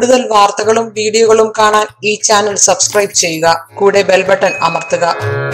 കൂടുതൽ വാർത്തകളും വീഡിയോകളും കാണാൻ ഈ ചാനൽ സബ്സ്ക്രൈബ് ചെയ്യുക കൂടെ ബെൽ ബട്ടൺ അമർത്തുക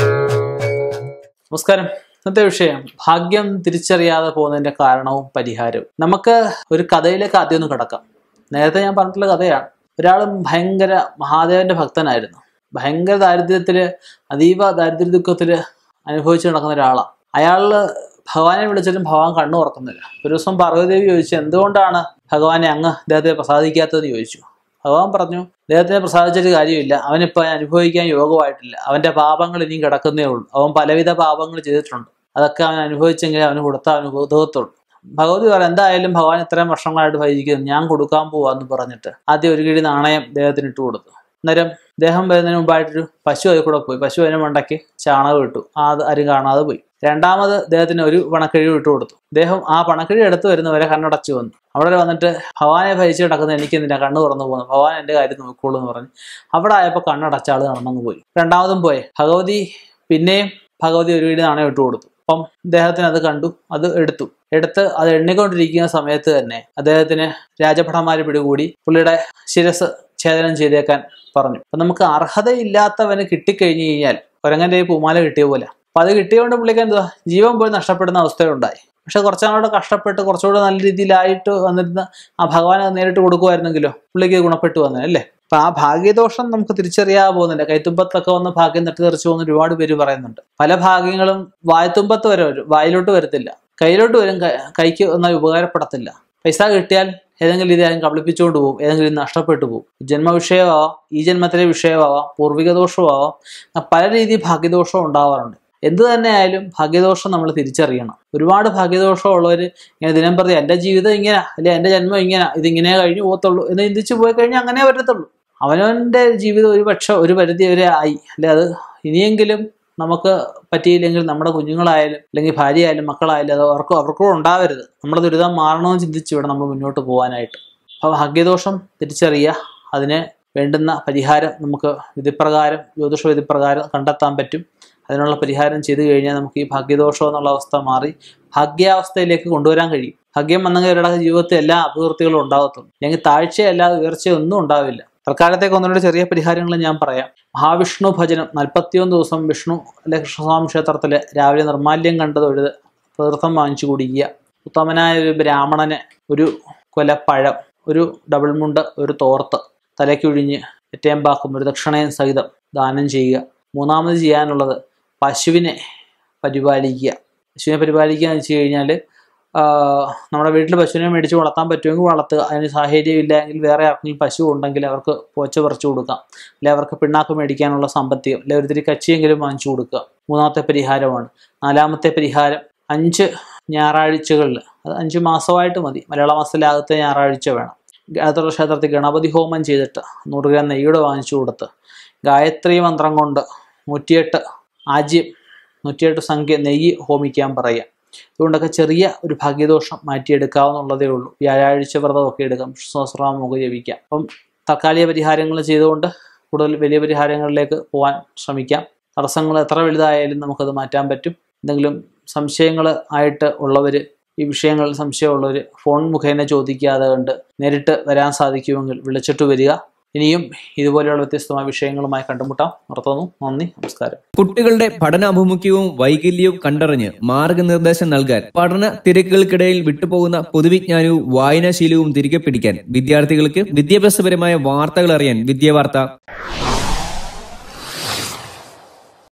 നമസ്കാരം ഇന്നത്തെ വിഷയം ഭാഗ്യം തിരിച്ചറിയാതെ പോകുന്നതിന്റെ കാരണവും പരിഹാരവും നമുക്ക് ഒരു കഥയിലേക്ക് ആദ്യം ഒന്ന് കിടക്കാം നേരത്തെ ഞാൻ പറഞ്ഞിട്ടുള്ള കഥയാണ് ഒരാൾ ഭയങ്കര മഹാദേവന്റെ ഭക്തനായിരുന്നു ഭയങ്കര ദാരിദ്ര്യത്തില് അതീവ ദാരിദ്ര്യ ദുഃഖത്തില് അനുഭവിച്ചു നടക്കുന്ന ഒരാളാണ് അയാള് ഭഗവാനെ വിളിച്ചിട്ടും ഭഗവാൻ കണ്ണു തുറക്കുന്നില്ല ഒരു ദിവസം പാർവതിദേവി ചോദിച്ചു എന്തുകൊണ്ടാണ് ഭഗവാനെ അങ്ങ് അദ്ദേഹത്തെ പ്രസാദിക്കാത്തതെന്ന് ചോദിച്ചു ഭഗവാൻ പറഞ്ഞു അദ്ദേഹത്തിനെ പ്രസാദിച്ചിട്ട് കാര്യമില്ല അവനിപ്പോൾ അനുഭവിക്കാൻ യോഗമായിട്ടില്ല അവന്റെ പാപങ്ങൾ ഇനിയും കിടക്കുന്നേ ഉള്ളൂ അവൻ പലവിധ പാപങ്ങൾ ചെയ്തിട്ടുണ്ട് അതൊക്കെ അവൻ അനുഭവിച്ചെങ്കിൽ അവന് കൊടുത്ത അനുഭവത്തുള്ളൂ ഭഗവതി പറയാം എന്തായാലും ഭഗവാൻ ഇത്രയും വർഷങ്ങളായിട്ട് ഭജിക്കുന്നു ഞാൻ കൊടുക്കാൻ പോവാന്ന് പറഞ്ഞിട്ട് ആദ്യം ഒരു കിഴി നാണയം അദ്ദേഹത്തിന് ഇട്ട് കൊടുത്തു അന്നേരം ദേഹം വരുന്നതിന് മുമ്പായിട്ടൊരു പശു അതിൽ കൂടെ പോയി പശു അതിന് മണ്ടയ്ക്ക് ചാണകം ഇട്ടു ആ അത് ആരും കാണാതെ പോയി രണ്ടാമത് അദ്ദേഹത്തിന് ഒരു പണക്കിഴി ഇട്ട് കൊടുത്തു അദ്ദേഹം ആ പണക്കിഴി എടുത്തു വരുന്നവരെ കണ്ണടച്ചു വന്നു അവിടെ വന്നിട്ട് ഭഗവാനെ ഭരിച്ച് കിടക്കുന്ന എനിക്ക് എന്തിനാ കണ്ണ് തുറന്നു പോകുന്നു ഭഗവാൻ എൻ്റെ കാര്യം നോക്കോളൂ എന്ന് പറഞ്ഞു അവിടെ ആയപ്പോൾ കണ്ണടച്ച ആള് നടന്നങ്ങ് പോയി രണ്ടാമതും പോയി ഭഗവതി പിന്നെയും ഭഗവതി ഒരു വീട് നാണയം ഇട്ട് കൊടുത്തു അപ്പം അദ്ദേഹത്തിന് അത് കണ്ടു അത് എടുത്തു എടുത്ത് അത് എണ്ണിക്കൊണ്ടിരിക്കുന്ന സമയത്ത് തന്നെ അദ്ദേഹത്തിന് രാജഭടന്മാര് പിടികൂടി പുള്ളിയുടെ ശിരസ് ഛേദനം ചെയ്തേക്കാൻ പറഞ്ഞു അപ്പൊ നമുക്ക് അർഹതയില്ലാത്തവന് കിട്ടിക്കഴിഞ്ഞു കഴിഞ്ഞാൽ കുരങ്ങന്റെ ഈ പൂമാല കിട്ടിയ പോലെ അപ്പൊ അത് കിട്ടിയതുകൊണ്ട് പുള്ളിക്ക് എന്തുവാ ജീവൻ പോയി നഷ്ടപ്പെടുന്ന അവസ്ഥയുണ്ടായി പക്ഷെ കുറച്ചുകൂടെ കഷ്ടപ്പെട്ട് കുറച്ചുകൂടെ നല്ല രീതിയിലായിട്ട് വന്നിരുന്ന ആ ഭഗവാൻ അത് നേരിട്ട് കൊടുക്കുമായിരുന്നെങ്കിലോ പുള്ളിക്ക് ഗുണപ്പെട്ടു വന്നത് അല്ലേ അപ്പൊ ആ ഭാഗ്യദോഷം നമുക്ക് തിരിച്ചറിയാതെ പോകുന്നില്ല കൈത്തുമ്പത്തൊക്കെ വന്ന് ഭാഗ്യം തട്ടിത്തെറിച്ചു പോകുന്ന ഒരുപാട് പേര് പറയുന്നുണ്ട് പല ഭാഗ്യങ്ങളും വായത്തുമ്പത്ത് വരെ വരും വായിലോട്ട് വരത്തില്ല കയ്യിലോട്ട് വരും ക- കൈക്ക് ഒന്നും ഉപകാരപ്പെടത്തില്ല പൈസ കിട്ടിയാൽ ഏതെങ്കിലും രീതി ആരും കബളിപ്പിച്ചുകൊണ്ട് പോകും ഏതെങ്കിലും രീതി നഷ്ടപ്പെട്ടു പോകും ജന്മവിഷയമാവാം ഈ ജന്മത്തിലെ വിഷയമാവാം പൂർവിക ദോഷമാവാം അങ്ങനെ പല രീതിയിൽ ഭാഗ്യദോഷം ഉണ്ടാവാറുണ്ട് എന്ത് തന്നെ ആയാലും ഭാഗ്യദോഷം നമ്മൾ തിരിച്ചറിയണം ഒരുപാട് ഭാഗ്യദോഷം ഉള്ളവർ ഇങ്ങനെ ദിനം പ്രതി എൻ്റെ ജീവിതം ഇങ്ങനെ അല്ലെ എൻ്റെ ജന്മം ഇങ്ങനെ ഇതിങ്ങനെ കഴിഞ്ഞു പോകത്തുള്ളൂ എന്ന് ചിന്തിച്ചു പോയി കഴിഞ്ഞാൽ അങ്ങനെ വരത്തുള്ളൂ അവനവൻ്റെ ജീവിതം ഒരു പക്ഷെ ഒരു പരിധി വരെ ആയി അല്ലെ അത് ഇനിയെങ്കിലും നമുക്ക് പറ്റിയില്ലെങ്കിൽ നമ്മുടെ കുഞ്ഞുങ്ങളായാലും അല്ലെങ്കിൽ ഭാര്യയായാലും മക്കളായാലും അത് അവർക്കും അവർക്കും ഉണ്ടാവരുത് നമ്മുടെ ദുരിതം മാറണമെന്ന് ചിന്തിച്ച് ഇവിടെ നമ്മൾ മുന്നോട്ട് പോകാനായിട്ട് അപ്പോൾ ഭാഗ്യദോഷം തിരിച്ചറിയുക അതിന് വേണ്ടുന്ന പരിഹാരം നമുക്ക് വിധിപ്രകാരം ജ്യോതിഷ വിധിപ്രകാരം കണ്ടെത്താൻ പറ്റും അതിനുള്ള പരിഹാരം ചെയ്തു കഴിഞ്ഞാൽ നമുക്ക് ഈ ഭാഗ്യദോഷം എന്നുള്ള അവസ്ഥ മാറി ഭാഗ്യാവസ്ഥയിലേക്ക് കൊണ്ടുവരാൻ കഴിയും ഭാഗ്യം വന്നെങ്കിൽ അവരുടെ ജീവിതത്തിൽ എല്ലാ അഭിവൃദ്ധികളും ഉണ്ടാകത്തുള്ളൂ അല്ലെങ്കിൽ താഴ്ചയല്ലാതെ ഉയർച്ചയൊന്നും ഉണ്ടാവില്ല തൽക്കാലത്തേക്ക് ഒന്നുകൂടെ ചെറിയ പരിഹാരങ്ങൾ ഞാൻ പറയാം മഹാവിഷ്ണു ഭജനം നാൽപ്പത്തിയൊന്ന് ദിവസം വിഷ്ണു അല്ലെ കൃഷ്ണസ്വാമി ക്ഷേത്രത്തിൽ രാവിലെ നിർമാല്യം കണ്ടത് തൊഴുത് തീർത്ഥം വാങ്ങിച്ചു കുടിക്കുക ഉത്തമനായ ഒരു ബ്രാഹ്മണന് ഒരു കൊലപ്പഴം ഒരു ഡബിൾ മുണ്ട് ഒരു തോർത്ത് തലയ്ക്കൊഴിഞ്ഞ് എറ്റേമ്പാക്കും ഒരു ദക്ഷിണയും സഹിതം ദാനം ചെയ്യുക മൂന്നാമത് ചെയ്യാനുള്ളത് പശുവിനെ പരിപാലിക്കുക പശുവിനെ പരിപാലിക്കുക എന്ന് വെച്ച് കഴിഞ്ഞാൽ നമ്മുടെ വീട്ടിൽ പശുവിനെ മേടിച്ച് വളർത്താൻ പറ്റുമെങ്കിൽ വളർത്തുക അതിന് സാഹചര്യം ഇല്ലെങ്കിൽ വേറെ ആർക്കെങ്കിലും പശു ഉണ്ടെങ്കിൽ അവർക്ക് പോച്ച പറിച്ചു കൊടുക്കാം അല്ലെങ്കിൽ അവർക്ക് പിണ്ണാക്ക് മേടിക്കാനുള്ള സാമ്പത്തികം അല്ലെങ്കിൽ ഒരുത്തിരി കച്ചിയെങ്കിലും വാങ്ങിച്ചു കൊടുക്കുക മൂന്നാമത്തെ പരിഹാരമാണ് നാലാമത്തെ പരിഹാരം അഞ്ച് ഞായറാഴ്ചകളിൽ അത് അഞ്ച് മാസമായിട്ട് മതി മലയാള മാസത്തിലെ ആദ്യത്തെ ഞായറാഴ്ച വേണം അടുത്തുള്ള ക്ഷേത്രത്തിൽ ഗണപതി ഹോമം ചെയ്തിട്ട് നൂറ് ഗ്രാം നെയ്യുടെ വാങ്ങിച്ചു കൊടുത്ത് ഗായത്രി മന്ത്രം കൊണ്ട് നൂറ്റിയെട്ട് ആജ്യം നൂറ്റിയെട്ട് സംഖ്യ നെയ്യ് ഹോമിക്കാൻ പറയുക അതുകൊണ്ടൊക്കെ ചെറിയ ഒരു ഭാഗ്യദോഷം മാറ്റിയെടുക്കാവുന്നുള്ളതേ ഉള്ളൂ വ്യാഴാഴ്ച വ്രതമൊക്കെ എടുക്കാം സഹസ്രനാമമൊക്കെ ജപിക്കാം അപ്പം തൽക്കാലിക പരിഹാരങ്ങൾ ചെയ്തുകൊണ്ട് കൂടുതൽ വലിയ പരിഹാരങ്ങളിലേക്ക് പോകാൻ ശ്രമിക്കാം തടസ്സങ്ങൾ എത്ര വലുതായാലും നമുക്കത് മാറ്റാൻ പറ്റും എന്തെങ്കിലും സംശയങ്ങൾ ആയിട്ട് ഉള്ളവർ ഈ വിഷയങ്ങളിൽ സംശയമുള്ളവർ ഫോൺ മുഖേന ചോദിക്കാതെ കണ്ട് നേരിട്ട് വരാൻ സാധിക്കുമെങ്കിൽ വിളിച്ചിട്ട് വരിക ഇനിയും ഇതുപോലെയുള്ള വ്യത്യസ്തമായ വിഷയങ്ങളുമായി കണ്ടുമുട്ടാം നിർത്തുന്നു നന്ദി നമസ്കാരം കുട്ടികളുടെ പഠനാഭിമുഖ്യവും വൈകല്യവും കണ്ടറിഞ്ഞ് മാർഗനിർദ്ദേശം നൽകാൻ പഠന തിരക്കുകൾക്കിടയിൽ വിട്ടുപോകുന്ന പൊതുവിജ്ഞാനവും വായനാശീലവും തിരികെ പിടിക്കാൻ വിദ്യാർത്ഥികൾക്ക് വിദ്യാഭ്യാസപരമായ വാർത്തകൾ അറിയാൻ വിദ്യാവാർത്ത